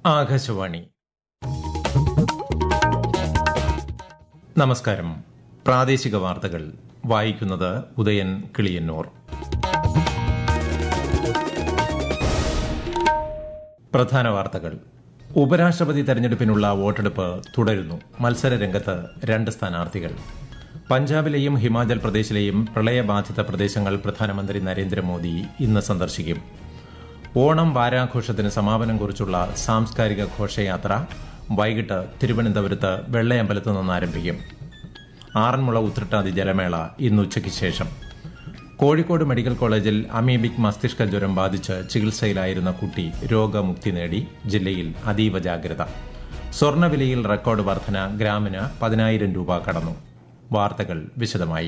ആകാശവാണി നമസ്കാരം പ്രാദേശിക വാർത്തകൾ വായിക്കുന്നത് ഉദയൻ കിളിയന്നൂർ പ്രധാന വാർത്തകൾ ഉപരാഷ്ട്രപതി തെരഞ്ഞെടുപ്പിനുള്ള വോട്ടെടുപ്പ് തുടരുന്നു മത്സര രംഗത്ത് രണ്ട് സ്ഥാനാർത്ഥികൾ പഞ്ചാബിലെയും ഹിമാചൽ പ്രദേശിലെയും പ്രളയബാധിത പ്രദേശങ്ങൾ പ്രധാനമന്ത്രി നരേന്ദ്രമോദി ഇന്ന് സന്ദർശിക്കും ഓണം വാരാഘോഷത്തിന് സമാപനം കുറിച്ചുള്ള സാംസ്കാരിക ഘോഷയാത്ര വൈകിട്ട് തിരുവനന്തപുരത്ത് വെള്ളയമ്പലത്ത് നിന്ന് ആരംഭിക്കും ആറന്മുള ഉത്രട്ടാതി ജലമേള ഇന്ന് ഉച്ചയ്ക്ക് ശേഷം കോഴിക്കോട് മെഡിക്കൽ കോളേജിൽ അമീബിക് മസ്തിഷ്ക ജ്വരം ബാധിച്ച് ചികിത്സയിലായിരുന്ന കുട്ടി രോഗമുക്തി നേടി ജില്ലയിൽ അതീവ ജാഗ്രത സ്വർണ്ണവിലയിൽ റെക്കോർഡ് വർധന ഗ്രാമിന് പതിനായിരം രൂപ കടന്നു വാർത്തകൾ വിശദമായി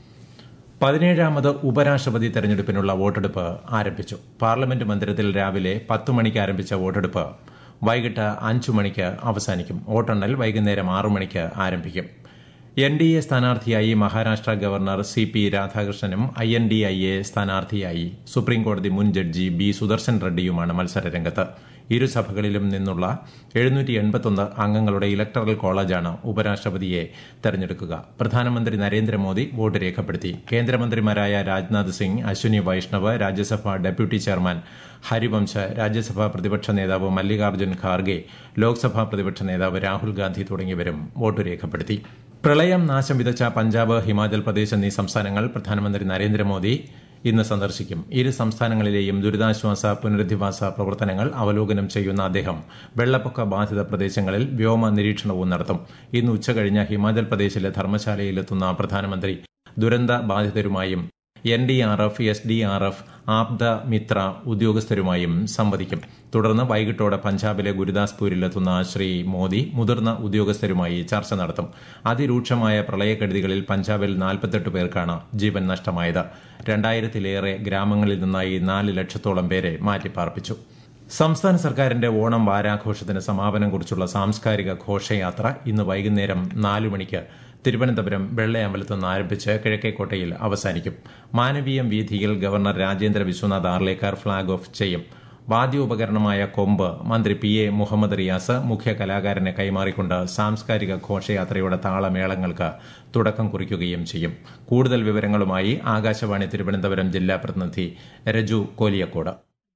പതിനേഴാമത് ഉപരാഷ്ട്രപതി തെരഞ്ഞെടുപ്പിനുള്ള വോട്ടെടുപ്പ് ആരംഭിച്ചു പാർലമെന്റ് മന്ദിരത്തിൽ രാവിലെ പത്ത് മണിക്ക് ആരംഭിച്ച വോട്ടെടുപ്പ് വൈകിട്ട് അഞ്ചു മണിക്ക് അവസാനിക്കും വോട്ടെണ്ണൽ വൈകുന്നേരം ആറു മണിക്ക് ആരംഭിക്കും എൻ ഡി എ സ്ഥാനാർത്ഥിയായി മഹാരാഷ്ട്ര ഗവർണർ സി പി രാധാകൃഷ്ണനും I N D I A സ്ഥാനാർത്ഥിയായി സുപ്രീംകോടതി മുൻ ജഡ്ജി ബി സുദർശൻ റെഡ്ഡിയുമാണ് മത്സരരംഗത്ത് ഇരു സഭകളിലും നിന്നുള്ള എഴുന്നൂറ്റി എൺപത്തൊന്ന് അംഗങ്ങളുടെ ഇലക്ടറൽ കോളേജാണ് ഉപരാഷ്ട്രപതിയെ തെരഞ്ഞെടുക്കുക പ്രധാനമന്ത്രി നരേന്ദ്രമോദി വോട്ട് രേഖപ്പെടുത്തി കേന്ദ്രമന്ത്രിമാരായ രാജ്നാഥ് സിംഗ് അശ്വിനി വൈഷ്ണവ് രാജ്യസഭ ഡെപ്യൂട്ടി ചെയർമാൻ ഹരിവംശ രാജ്യസഭാ പ്രതിപക്ഷ നേതാവ് മല്ലികാർജ്ജുൻ ഖാർഗെ ലോക്സഭാ പ്രതിപക്ഷ നേതാവ് രാഹുൽ ഗാന്ധി തുടങ്ങിയവരും വോട്ട് രേഖപ്പെടുത്തി പ്രളയം നാശം വിതച്ച പഞ്ചാബ് ഹിമാചൽ പ്രദേശ് എന്നീ സംസ്ഥാനങ്ങൾ പ്രധാനമന്ത്രി നരേന്ദ്രമോദി ഇന്ന് സന്ദർശിക്കും ഇരു സംസ്ഥാനങ്ങളിലെയും ദുരിതാശ്വാസ പുനരധിവാസ പ്രവർത്തനങ്ങൾ അവലോകനം ചെയ്യുന്ന അദ്ദേഹം വെള്ളപ്പൊക്ക ബാധിത പ്രദേശങ്ങളിൽ വ്യോമ നിരീക്ഷണവും നടത്തും ഇന്ന് ഉച്ചകഴിഞ്ഞ് ഹിമാചൽ പ്രദേശിലെ ധർമ്മശാലയിലെത്തുന്ന പ്രധാനമന്ത്രി ദുരന്ത ബാധിതരുമായും N D R F S D R F Aapda Mitra ഉദ്യോഗസ്ഥരുമായും സംവദിക്കും തുടർന്ന് വൈകിട്ടോടെ പഞ്ചാബിലെ ഗുരുദാസ്പൂരിലെത്തുന്ന ശ്രീ മോദി മുതിർന്ന ഉദ്യോഗസ്ഥരുമായി ചർച്ച നടത്തും അതിരൂക്ഷമായ പ്രളയക്കെടുതികളിൽ പഞ്ചാബിൽ നാൽപ്പത്തെട്ട് പേർക്കാണ് ജീവൻ നഷ്ടമായത് രണ്ടായിരത്തിലേറെ ഗ്രാമങ്ങളിൽ നിന്നായി നാല് ലക്ഷത്തോളം പേരെ മാറ്റിപ്പാർപ്പിച്ചു സംസ്ഥാന സർക്കാരിന്റെ ഓണം വാരാഘോഷത്തിന് സമാപനം കുറിച്ചുള്ള സാംസ്കാരിക ഘോഷയാത്ര ഇന്ന് വൈകുന്നേരം നാലു മണിക്ക് തിരുവനന്തപുരം വെള്ളയമ്പലത്ത് നിന്ന് ആരംഭിച്ച് കിഴക്കേക്കോട്ടയിൽ അവസാനിക്കും മാനവീയം വീഥിയിൽ governor Rajendra Vishwanath Arlekar flag off ചെയ്യും വാദ്യോപകരണമായ കൊമ്പ് മന്ത്രി പി എ മുഹമ്മദ് റിയാസ് മുഖ്യ കലാകാരനെ കൈമാറിക്കൊണ്ട് സാംസ്കാരിക ഘോഷയാത്രയുടെ താളമേളങ്ങൾക്ക് തുടക്കം കുറിക്കുകയും ചെയ്യും കൂടുതൽ വിവരങ്ങളുമായി ആകാശവാണി തിരുവനന്തപുരം ജില്ലാ പ്രതിനിധി രജു കോലിയക്കോട്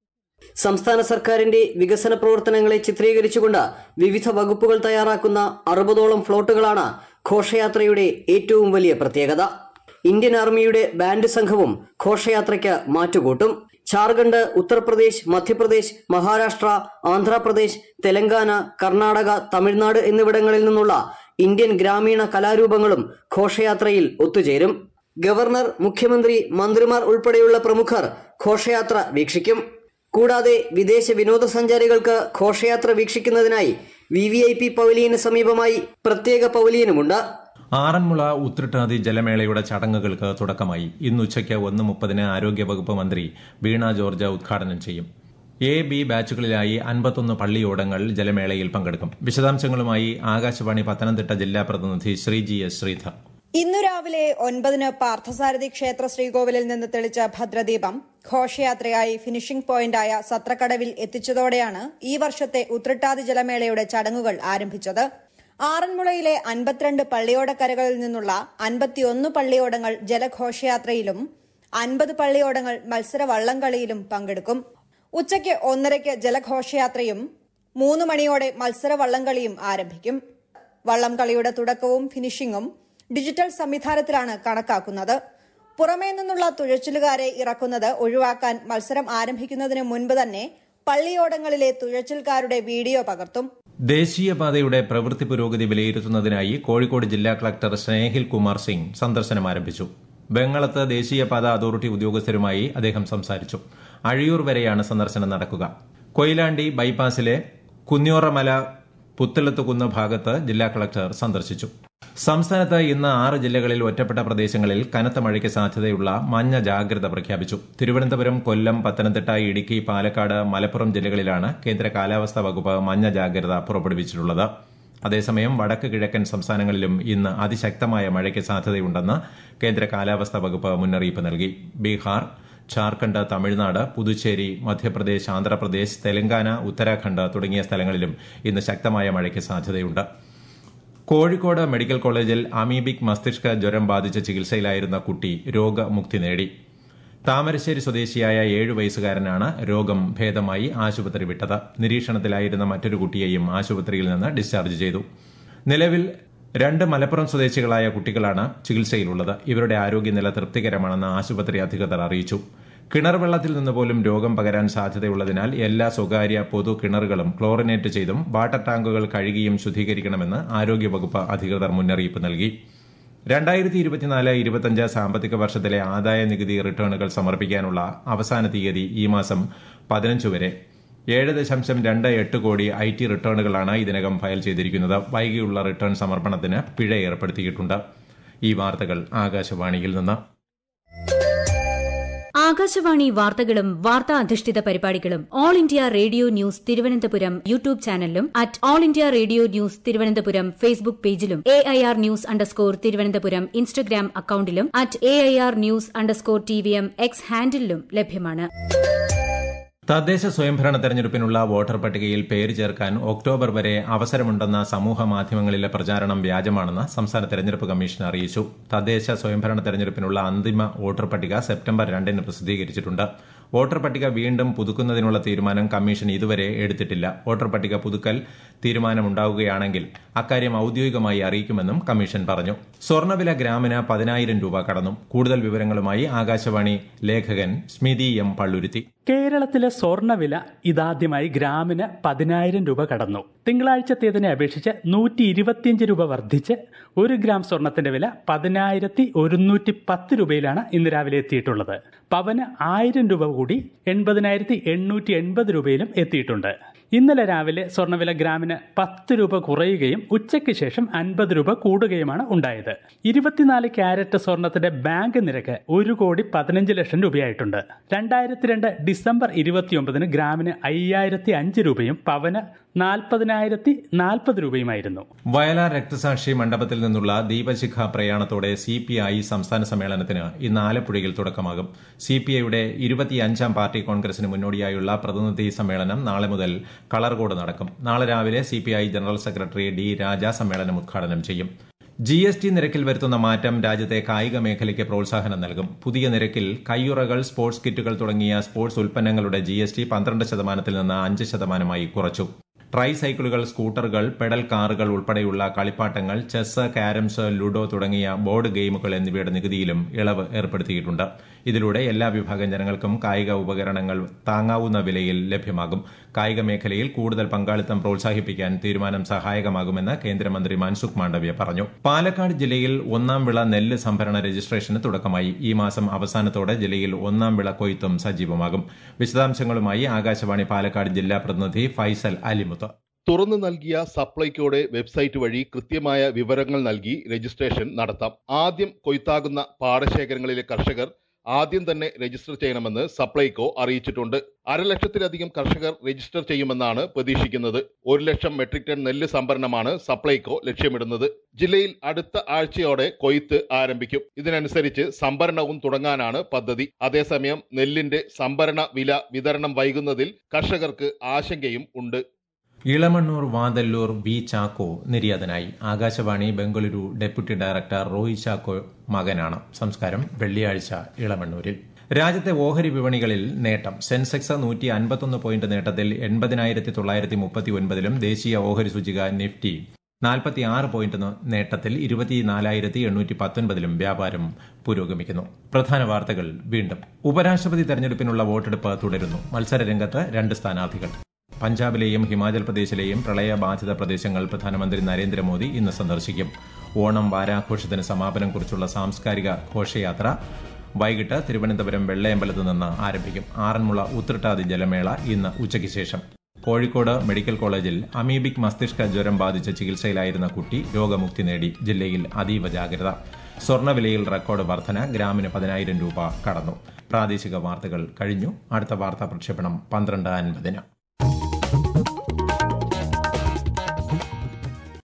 സംസ്ഥാന സർക്കാരിന്റെ വികസന പ്രവർത്തനങ്ങളെ ചിത്രീകരിച്ചുകൊണ്ട് വിവിധ വകുപ്പുകൾ തയ്യാറാക്കുന്ന അറുപതോളം ഫ്ലോട്ടുകളാണ് ഘോഷയാത്രയുടെ ഏറ്റവും വലിയ പ്രത്യേകത ഇന്ത്യൻ ആർമിയുടെ ബാൻഡ് സംഘവും ഘോഷയാത്രയ്ക്ക് മാറ്റുകൂട്ടും ഝാർഖണ്ഡ് ഉത്തർപ്രദേശ് മധ്യപ്രദേശ് മഹാരാഷ്ട്ര ആന്ധ്രാപ്രദേശ് തെലങ്കാന കർണാടക തമിഴ്നാട് എന്നിവിടങ്ങളിൽ നിന്നുള്ള ഇന്ത്യൻ ഗ്രാമീണ കലാരൂപങ്ങളും ഘോഷയാത്രയിൽ ഒത്തുചേരും ഗവർണർ മുഖ്യമന്ത്രി മന്ത്രിമാർ ഉൾപ്പെടെയുള്ള പ്രമുഖർ ഘോഷയാത്ര വീക്ഷിക്കും കൂടാതെ വിദേശ വിനോദസഞ്ചാരികൾക്ക് ഘോഷയാത്ര വീക്ഷിക്കുന്നതിനായി വി വി ഐ പി പവലിയന് സമീപമായി പ്രത്യേക പവലിയനുമുണ്ട് ആറന്മുള ഉത്രട്ടാതി ജലമേളയുടെ ചടങ്ങുകൾക്ക് തുടക്കമായി ഇന്ന് ഉച്ചയ്ക്ക് ഒന്ന് മുപ്പതിന് ആരോഗ്യവകുപ്പ് മന്ത്രി വീണ ജോർജ് ഉദ്ഘാടനം ചെയ്യും എ ബി ബാച്ചുകളിലായി അൻപത്തൊന്ന് പള്ളിയോടങ്ങൾ ജലമേളയിൽ പങ്കെടുക്കും വിശദാംശങ്ങളുമായി ആകാശവാണി പത്തനംതിട്ട ജില്ലാ പ്രതിനിധി ശ്രീജി എസ് ശ്രീധർ ഇന്നു രാവിലെ ഒൻപതിന് പാർത്ഥസാരഥി ക്ഷേത്ര ശ്രീകോവിലിൽ നിന്ന് തെളിച്ച ഭദ്രദീപം ഘോഷയാത്രയായി ഫിനിഷിംഗ് പോയിന്റായ സത്രക്കടവിൽ എത്തിച്ചതോടെയാണ് ഈ വർഷത്തെ ഉത്രട്ടാതി ജലമേളയുടെ ചടങ്ങുകൾ ആരംഭിച്ചത് ആറന്മുളയിലെ അൻപത്തിരണ്ട് പള്ളിയോടക്കരകളിൽ നിന്നുള്ള അൻപത്തിയൊന്ന് പള്ളിയോടങ്ങൾ ജലഘോഷയാത്രയിലും അൻപത് പള്ളിയോടങ്ങൾ മത്സര വള്ളംകളിയിലും പങ്കെടുക്കും ഉച്ചയ്ക്ക് ഒന്നരയ്ക്ക് ജലഘോഷയാത്രയും മൂന്ന് മണിയോടെ മത്സര വള്ളംകളിയും ആരംഭിക്കും വള്ളംകളിയുടെ തുടക്കവും ഫിനിഷിംഗും ഡിജിറ്റൽ സംവിധാനത്തിലാണ് കണക്കാക്കുന്നത് പുറമേ നിന്നുള്ള തുഴച്ചിലുകാരെ ഇറക്കുന്നത് ഒഴിവാക്കാൻ മത്സരം ആരംഭിക്കുന്നതിന് മുൻപ് തന്നെ പള്ളിയോടങ്ങളിലെ തുഴച്ചിൽക്കാരുടെ വീഡിയോ പകർത്തും ദേശീയപാതയുടെ പ്രവൃത്തി പുരോഗതി വിലയിരുത്തുന്നതിനായി കോഴിക്കോട് ജില്ലാ കളക്ടർ സ്നേഹിൽ കുമാർ സിംഗ് സന്ദർശനം ആരംഭിച്ചു വെങ്ങളത്ത് ദേശീയപാത അതോറിറ്റി ഉദ്യോഗസ്ഥരുമായി അദ്ദേഹം സംസാരിച്ചു അഴിയൂർ വരെയാണ് സന്ദർശനം നടക്കുക കൊയിലാണ്ടി ബൈപ്പാസിലെ കുന്യോറമല പുത്തലത്തുകുന്ന് ഭാഗത്ത് ജില്ലാ കളക്ടർ സന്ദർശിച്ചു സംസ്ഥാനത്ത് ഇന്ന് ആറ് ജില്ലകളിൽ ഒറ്റപ്പെട്ട പ്രദേശങ്ങളിൽ കനത്ത മഴയ്ക്ക് സാധ്യതയുള്ള മഞ്ഞ ജാഗ്രത പ്രഖ്യാപിച്ചു തിരുവനന്തപുരം കൊല്ലം പത്തനംതിട്ട ഇടുക്കി പാലക്കാട് മലപ്പുറം ജില്ലകളിലാണ് കേന്ദ്ര കാലാവസ്ഥാ വകുപ്പ് മഞ്ഞ ജാഗ്രത പുറപ്പെടുവിച്ചിട്ടുള്ളത് അതേസമയം വടക്ക് കിഴക്കൻ സംസ്ഥാനങ്ങളിലും ഇന്ന് അതിശക്തമായ മഴയ്ക്ക് സാധ്യതയുണ്ടെന്ന് കേന്ദ്ര കാലാവസ്ഥാ വകുപ്പ് മുന്നറിയിപ്പ് നൽകി ബീഹാർ ഝാർഖണ്ഡ് തമിഴ്നാട് പുതുച്ചേരി മധ്യപ്രദേശ് ആന്ധ്രാപ്രദേശ് തെലങ്കാന ഉത്തരാഖണ്ഡ് തുടങ്ങിയ സ്ഥലങ്ങളിലും ഇന്ന് ശക്തമായ മഴയ്ക്ക് സാധ്യതയുണ്ട് കോഴിക്കോട് മെഡിക്കൽ കോളേജിൽ അമീബിക് മസ്തിഷ്ക ജ്വരം ബാധിച്ച ചികിത്സയിലായിരുന്ന കുട്ടി രോഗമുക്തി നേടി താമരശ്ശേരി സ്വദേശിയായ ഏഴു വയസ്സുകാരനാണ് രോഗം ഭേദമായി ആശുപത്രി വിട്ടത് നിരീക്ഷണത്തിലായിരുന്ന മറ്റൊരു കുട്ടിയെയും ആശുപത്രിയിൽ നിന്ന് ഡിസ്ചാർജ് ചെയ്തു നിലവിൽ രണ്ട് മലപ്പുറം സ്വദേശികളായ കുട്ടികളാണ് ചികിത്സയിലുള്ളത് ഇവരുടെ ആരോഗ്യനില തൃപ്തികരമാണെന്ന് ആശുപത്രി അധികൃതർ അറിയിച്ചു കിണർ വെള്ളത്തിൽ നിന്ന് പോലും രോഗം പകരാൻ സാധ്യതയുള്ളതിനാൽ എല്ലാ സ്വകാര്യ പൊതു കിണറുകളും ക്ലോറിനേറ്റ് ചെയ്തും വാട്ടർ ടാങ്കുകൾ കഴുകിയും ശുദ്ധീകരിക്കണമെന്ന് ആരോഗ്യവകുപ്പ് അധികൃതർ മുന്നറിയിപ്പ് നൽകി രണ്ടായിരത്തി ഇരുപത്തിനാല് ഇരുപത്തിയഞ്ച് സാമ്പത്തിക വർഷത്തിലെ ആദായ നികുതി റിട്ടേണുകൾ സമർപ്പിക്കാനുള്ള അവസാന തീയതി ഈ മാസം പതിനഞ്ച് വരെ ഏഴ് ദശാംശം രണ്ട് എട്ട് കോടി ഐ ടി റിട്ടേണുകളാണ് ഇതിനകം ഫയൽ ചെയ്തിരിക്കുന്നത് വൈകിയുള്ള റിട്ടേൺ സമർപ്പണത്തിന് പിഴ ഏർപ്പെടുത്തിയിട്ടുണ്ട് ഈ വാർത്തകൾ ആകാശവാണിയിൽ നിന്ന് ആകാശവാണി വാർത്തകളും വാർത്താ അധിഷ്ഠിത പരിപാടികളും all India radio news Thiruvananthapuram YouTube ചാനലിലും at all India radio news Thiruvananthapuram Facebook പേജിലും A I R news underscore Thiruvananthapuram Instagram അക്കൌണ്ടിലും at A I R news underscore T V M X ഹാൻഡിലും ലഭ്യമാണ് തദ്ദേശ സ്വയംഭരണ തെരഞ്ഞെടുപ്പിനുള്ള വോട്ടർ പട്ടികയിൽ പേര് ചേർക്കാൻ ഒക്ടോബർ വരെ അവസരമുണ്ടെന്ന സമൂഹ മാധ്യമങ്ങളിലെ പ്രചാരണം വ്യാജമാണെന്ന് സംസ്ഥാന തെരഞ്ഞെടുപ്പ് കമ്മീഷൻ അറിയിച്ചു തദ്ദേശ സ്വയംഭരണ തെരഞ്ഞെടുപ്പിനുള്ള അന്തിമ വോട്ടർ പട്ടിക സെപ്റ്റംബർ രണ്ടിന് പ്രസിദ്ധീകരിച്ചിട്ടുണ്ട് വോട്ടർ പട്ടിക വീണ്ടും പുതുക്കുന്നതിനുള്ള തീരുമാനം കമ്മീഷൻ ഇതുവരെ എടുത്തിട്ടില്ല വോട്ടർ പട്ടിക പുതുക്കൽ തീരുമാനമുണ്ടാവുകയാണെങ്കിൽ അക്കാര്യം ഔദ്യോഗികമായി അറിയിക്കുമെന്നും കമ്മീഷൻ പറഞ്ഞു സ്വർണ്ണവില ഗ്രാമിന് പതിനായിരം രൂപ കടന്നു കൂടുതൽ വിവരങ്ങളുമായി ആകാശവാണി ലേഖകൻ സ്മിതി എം പള്ളുരുത്തി കേരളത്തിലെ സ്വർണ്ണവില ഇതാദ്യമായി ഗ്രാമിന് പതിനായിരം രൂപ കടന്നു തിങ്കളാഴ്ചത്തേതിനെ അപേക്ഷിച്ച് നൂറ്റി ഇരുപത്തിയഞ്ച് രൂപ വർദ്ധിച്ച് ഒരു ഗ്രാം സ്വർണത്തിന്റെ വില പതിനായിരത്തി ഒരുന്നൂറ്റി പത്ത് രൂപയിലാണ് ഇന്ന് രാവിലെ എത്തിയിട്ടുള്ളത് പവന് ആയിരം രൂപ കൂടി എൺപതിനായിരത്തി എണ്ണൂറ്റി എൺപത് രൂപയിലും എത്തിയിട്ടുണ്ട് ഇന്നലെ രാവിലെ സ്വർണ്ണവില ഗ്രാമിന് പത്ത് രൂപ കുറയുകയും ഉച്ചയ്ക്ക് ശേഷം അൻപത് രൂപ കൂടുകയുമാണ് ഉണ്ടായത് ഇരുപത്തിനാല് ക്യാരറ്റ് സ്വർണത്തിന്റെ ബാങ്ക് നിരക്ക് ഒരു കോടി പതിനഞ്ച് ലക്ഷം രൂപയായിട്ടുണ്ട് രണ്ടായിരത്തി രണ്ട് ഡിസംബർ ഇരുപത്തിയൊമ്പതിന് ഗ്രാമിന് അയ്യായിരത്തി അഞ്ച് രൂപയും പവന് നാൽപ്പതിനായിരത്തി നാൽപ്പത് രൂപയുമായിരുന്നു വയലാർ രക്തസാക്ഷി മണ്ഡപത്തിൽ നിന്നുള്ള ദീപശിഖ പ്രയാണത്തോടെ സി പി ഐ സംസ്ഥാന സമ്മേളനത്തിന് ഇന്ന് ആലപ്പുഴയിൽ തുടക്കമാകും സി പി ഐയുടെ ഇരുപത്തിയഞ്ചാം പാർട്ടി കോൺഗ്രസിന് മുന്നോടിയായുള്ള പ്രതിനിധി സമ്മേളനം നാളെ മുതൽ കളർകോട് നടക്കും നാളെ രാവിലെ C P I general secretary D Raja സമ്മേളനം ഉദ്ഘാടനം ചെയ്യും ജി എസ് ടി നിരക്കിൽ വരുത്തുന്ന മാറ്റം രാജ്യത്തെ കായിക മേഖലയ്ക്ക് പ്രോത്സാഹനം നൽകും പുതിയ നിരക്കിൽ കയ്യുറകൾ സ്പോർട്സ് കിറ്റുകൾ തുടങ്ങിയ സ്പോർട്സ് ഉൽപ്പന്നങ്ങളുടെ ജി എസ് ടി പന്ത്രണ്ട് ശതമാനത്തിൽ നിന്ന് അഞ്ച് ശതമാനമായി കുറച്ചു ട്രൈ സൈക്കിളുകൾ സ്കൂട്ടറുകൾ പെഡൽ കാറുകൾ ഉൾപ്പെടെയുള്ള കളിപ്പാട്ടങ്ങൾ ചെസ് കാരംസ് ലുഡോ തുടങ്ങിയ ബോർഡ് ഗെയിമുകൾ എന്നിവയുടെ നികുതിയിലും ഇളവ് ഏർപ്പെടുത്തിയിട്ടുണ്ട് ഇതിലൂടെ എല്ലാ വിഭാഗം ജനങ്ങൾക്കും കായിക ഉപകരണങ്ങൾ താങ്ങാവുന്ന വിലയിൽ ലഭ്യമാകും കായിക മേഖലയിൽ കൂടുതൽ പങ്കാളിത്തം പ്രോത്സാഹിപ്പിക്കാൻ തീരുമാനം സഹായകമാകുമെന്ന് കേന്ദ്രമന്ത്രി മൻസുഖ് മാണ്ഡവ്യ പറഞ്ഞു പാലക്കാട് ജില്ലയിൽ ഒന്നാം വിള നെല്ല് സംഭരണ രജിസ്ട്രേഷന് തുടക്കമായി ഈ മാസം അവസാനത്തോടെ ജില്ലയിൽ ഒന്നാം വിള കൊയ്ത്തും സജീവമാകും വിശദാംശങ്ങളുമായി ആകാശവാണി പാലക്കാട് ജില്ലാ പ്രതിനിധി ഫൈസൽ അലിമുത്ത് തുറന്നു നൽകിയ സപ്ലൈകോയുടെ വെബ്സൈറ്റ് വഴി കൃത്യമായ വിവരങ്ങൾ നൽകി രജിസ്ട്രേഷൻ നടത്താം ആദ്യം കൊയ്ത്താകുന്ന പാടശേഖരങ്ങളിലെ കർഷകർ ആദ്യം തന്നെ രജിസ്റ്റർ ചെയ്യണമെന്ന് സപ്ലൈകോ അറിയിച്ചിട്ടുണ്ട് അരലക്ഷത്തിലധികം കർഷകർ രജിസ്റ്റർ ചെയ്യുമെന്നാണ് പ്രതീക്ഷിക്കുന്നത് ഒരു ലക്ഷം മെട്രിക് ടൺ നെല്ല് സംഭരണമാണ് സപ്ലൈകോ ലക്ഷ്യമിടുന്നത് ജില്ലയിൽ അടുത്ത ആഴ്ചയോടെ കൊയ്ത്ത് ആരംഭിക്കും ഇതിനനുസരിച്ച് സംഭരണവും തുടങ്ങാനാണ് പദ്ധതി അതേസമയം നെല്ലിന്റെ സംഭരണ വില വിതരണം വൈകുന്നതിൽ കർഷകർക്ക് ആശങ്കയും ഉണ്ട് ഇളമണ്ണൂർ വാതല്ലൂർ വി ചാക്കോ നിര്യാതനായി ആകാശവാണി ബംഗളൂരു ഡെപ്യൂട്ടി ഡയറക്ടർ റോയ് ചാക്കോ മകനാണ് സംസ്കാരം വെള്ളിയാഴ്ച ഇളമണ്ണൂരിൽ രാജ്യത്തെ ഓഹരി വിപണികളിൽ നേട്ടം സെൻസെക്സ് നൂറ്റി അൻപത്തൊന്ന് പോയിന്റ് നേട്ടത്തിൽ എൺപതിനായിരത്തി തൊള്ളായിരത്തി മുപ്പത്തി ഒൻപതിലും ദേശീയ ഓഹരി സൂചിക നിഫ്റ്റി നാൽപ്പത്തിയാറ് പോയിന്റ് നേട്ടത്തിൽ ഇരുപത്തിനാലായിരത്തി എണ്ണൂറ്റി പത്തൊൻപതിലും വ്യാപാരം പുരോഗമിക്കുന്നു പ്രധാന വാർത്തകൾ വീണ്ടും ഉപരാഷ്ട്രപതി തെരഞ്ഞെടുപ്പിനുള്ള വോട്ടെടുപ്പ് തുടരുന്നു മത്സരരംഗത്ത് രണ്ട് സ്ഥാനാർത്ഥികൾ പഞ്ചാബിലെയും ഹിമാചൽ പ്രദേശിലെയും പ്രളയബാധിത പ്രദേശങ്ങൾ പ്രധാനമന്ത്രി നരേന്ദ്രമോദി ഇന്ന് സന്ദർശിക്കും ഓണം വാരാഘോഷത്തിന് സമാപനം കുറിച്ചുള്ള സാംസ്കാരിക ഘോഷയാത്ര വൈകിട്ട് തിരുവനന്തപുരം വെള്ളയമ്പലത്ത് നിന്ന് ആരംഭിക്കും ആറന്മുള ഉത്രട്ടാതി ജലമേള ഇന്ന് ഉച്ചയ്ക്ക് ശേഷം കോഴിക്കോട് മെഡിക്കൽ കോളേജിൽ അമീബിക് മസ്തിഷ്ക ജ്വരം ബാധിച്ച ചികിത്സയിലായിരുന്ന കുട്ടി രോഗമുക്തി നേടി ജില്ലയിൽ അതീവ ജാഗ്രത സ്വർണ്ണവിലയിൽ റെക്കോർഡ് വർധന ഗ്രാമിന് പതിനായിരം രൂപ കടന്നു പ്രാദേശിക വാർത്തകൾ കഴിഞ്ഞു അടുത്ത വാർത്താ പ്രക്ഷേപണം പന്ത്രണ്ട് അൻപതിന്